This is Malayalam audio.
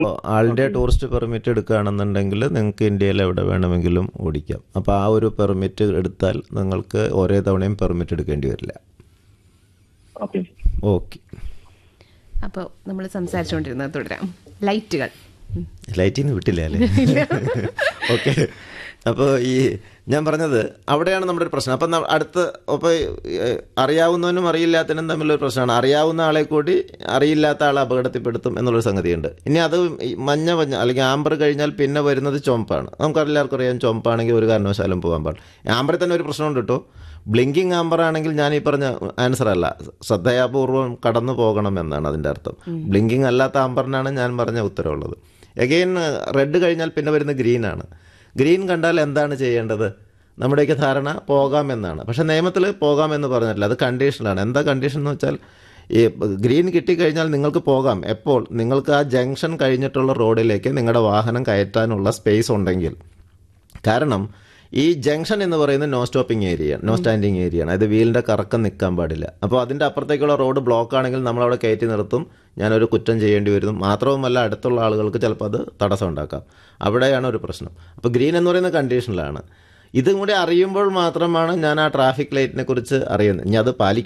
ഇപ്പോൾ ആളിൻ്റെ ടൂറിസ്റ്റ് പെർമിറ്റ് എടുക്കുകയാണെന്നുണ്ടെങ്കിൽ നിങ്ങൾക്ക് ഇന്ത്യയിൽ എവിടെ വേണമെങ്കിലും ഓടിക്കാം അപ്പോൾ ആ ഒരു പെർമിറ്റ് എടുത്താൽ നിങ്ങൾക്ക് ഓരോ തവണയും പെർമിറ്റ് എടുക്കേണ്ടി വരില്ല ഓക്കെ ഓക്കെ അപ്പോൾ നമ്മൾ സംസാരിച്ചുകൊണ്ടിരുന്നത് തുടരാം ലൈറ്റുകൾ ഉം. ലൈറ്റിന് വിട്ടില്ല അല്ലേ ഓക്കെ അപ്പോൾ ഈ ഞാൻ പറഞ്ഞത് അവിടെയാണ് നമ്മുടെ ഒരു പ്രശ്നം അപ്പം ന- അടുത്ത് അപ്പോൾ അറിയാവുന്നവനും അറിയില്ലാത്തവനും തമ്മിലൊരു പ്രശ്നമാണ് അറിയാവുന്ന ആളെ കൂടി അറിയില്ലാത്ത ആളെ അപകടത്തിൽപ്പെടുത്തും എന്നുള്ളൊരു സംഗതിയുണ്ട് ഇനി അത് ഈ മഞ്ഞ മഞ്ഞ അല്ലെങ്കിൽ ആംബർ കഴിഞ്ഞാൽ പിന്നെ വരുന്നത് ചുമപ്പാണ് നമുക്ക് എല്ലാവർക്കും അറിയാം ചുമപ്പാണെങ്കിൽ ഒരു കാരണവശാലും പോകാൻ പാടില്ല ആംബറിൽ തന്നെ ഒരു പ്രശ്നമുണ്ട് കേട്ടോ ബ്ലിങ്കിങ് ആംബർ ആണെങ്കിൽ ഞാൻ ഈ പറഞ്ഞ ആൻസർ അല്ല ശ്രദ്ധയാപൂർവം കടന്നു പോകണം എന്നാണ് അതിൻ്റെ അർത്ഥം ബ്ലിങ്കിങ് അല്ലാത്ത ആംബറിനാണ് ഞാൻ പറഞ്ഞ ഉത്തരവുള്ളത് എഗെയിൻ റെഡ് കഴിഞ്ഞാൽ പിന്നെ വരുന്ന ഗ്രീൻ ആണ് ഗ്രീൻ കണ്ടാൽ എന്താണ് ചെയ്യേണ്ടത് നമ്മുടെയൊക്കെ ധാരണ പോകാമെന്നാണ് പക്ഷേ നിയമത്തിൽ പോകാമെന്ന് പറഞ്ഞിട്ടില്ല അത് കണ്ടീഷനാണ് എന്താ കണ്ടീഷൻ എന്ന് വെച്ചാൽ ഈ ഗ്രീൻ കിട്ടിക്കഴിഞ്ഞാൽ നിങ്ങൾക്ക് പോകാം എപ്പോൾ നിങ്ങൾക്ക് ആ ജംഗ്ഷൻ കഴിഞ്ഞിട്ടുള്ള റോഡിലേക്ക് നിങ്ങളുടെ വാഹനം കയറ്റാനുള്ള സ്പേസ് ഉണ്ടെങ്കിൽ കാരണം ഈ ജംഗ്ഷൻ എന്ന് പറയുന്നത് no stopping area no standing area ആണ് അത് വീലിൻ്റെ കറക്കം നിൽക്കാൻ പാടില്ല അപ്പോൾ അതിൻ്റെ അപ്പുറത്തേക്കുള്ള റോഡ് ബ്ലോക്ക് ആണെങ്കിൽ നമ്മളവിടെ കയറ്റി നിർത്തും ഞാനൊരു കുറ്റം ചെയ്യേണ്ടി വരും മാത്രവുമല്ല അടുത്തുള്ള ആളുകൾക്ക് ചിലപ്പോൾ അത് തടസ്സം ഉണ്ടാക്കാം അവിടെയാണ് ഒരു പ്രശ്നം അപ്പോൾ ഗ്രീൻ എന്ന് പറയുന്ന കണ്ടീഷനിലാണ് ഇതും കൂടി അറിയുമ്പോൾ മാത്രമാണ് ഞാൻ ആ ട്രാഫിക് ലൈറ്റിനെ കുറിച്ച് അറിയുന്നത് ഇനി അത് പാലിക്കാൻ